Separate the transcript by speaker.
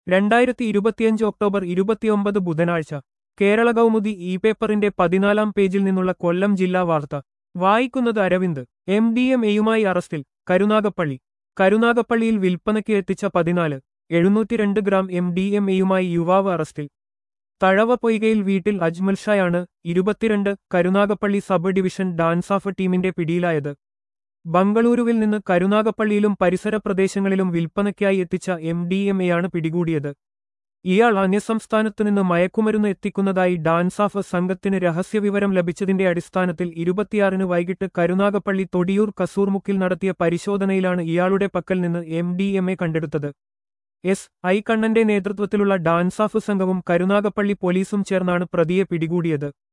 Speaker 1: രണ്ടായിരത്തി ഇരുപത്തിയഞ്ച് ഒക്ടോബർ ഇരുപത്തിയൊമ്പത് ബുധനാഴ്ച കേരള കൗമുദി ഇ പേപ്പറിന്റെ പതിനാലാം പേജിൽ നിന്നുള്ള കൊല്ലം ജില്ലാ വാർത്ത വായിക്കുന്നത് അരവിന്ദ് എം ഡി എം എയുമായി അറസ്റ്റിൽ കരുനാഗപ്പള്ളി കരുനാഗപ്പള്ളിയിൽ വിൽപ്പനയ്ക്ക് എത്തിച്ച പതിനാല് എഴുന്നൂറ്റിരണ്ട് ഗ്രാം എം ഡി എം എയുമായി യുവാവ് അറസ്റ്റിൽ തഴവ പൊയ്കയിൽ വീട്ടിൽ അജ്മൽ ഷായാണ് ഇരുപത്തിരണ്ട് കരുനാഗപ്പള്ളി സബ് ഡിവിഷൻ ഡാൻസാഫ് ടീമിന്റെ പിടിയിലായത് ബംഗളൂരുവിൽ നിന്ന് കരുനാഗപ്പള്ളിയിലും പരിസര പ്രദേശങ്ങളിലും വിൽപ്പനയ്ക്കായി എത്തിച്ച എം ഡി എം എയാണ് പിടികൂടിയത് ഇയാൾ അന്യസംസ്ഥാനത്തു നിന്ന് മയക്കുമരുന്ന് എത്തിക്കുന്നതായി ഡാൻസാഫ് സംഘത്തിന് രഹസ്യവിവരം ലഭിച്ചതിന്റെ അടിസ്ഥാനത്തിൽ ഇരുപത്തിയാറിന് വൈകിട്ട് കരുനാഗപ്പള്ളി തൊടിയൂർ കസൂർമുക്കിൽ നടത്തിയ പരിശോധനയിലാണ് ഇയാളുടെ പക്കൽ നിന്ന് എം ഡി എം എ കണ്ടെടുത്തത് എസ് ഐ കണ്ണന്റെ നേതൃത്വത്തിലുള്ള ഡാൻസാഫ് സംഘവും കരുനാഗപ്പള്ളി പോലീസും ചേർന്നാണ് പ്രതിയെ പിടികൂടിയത്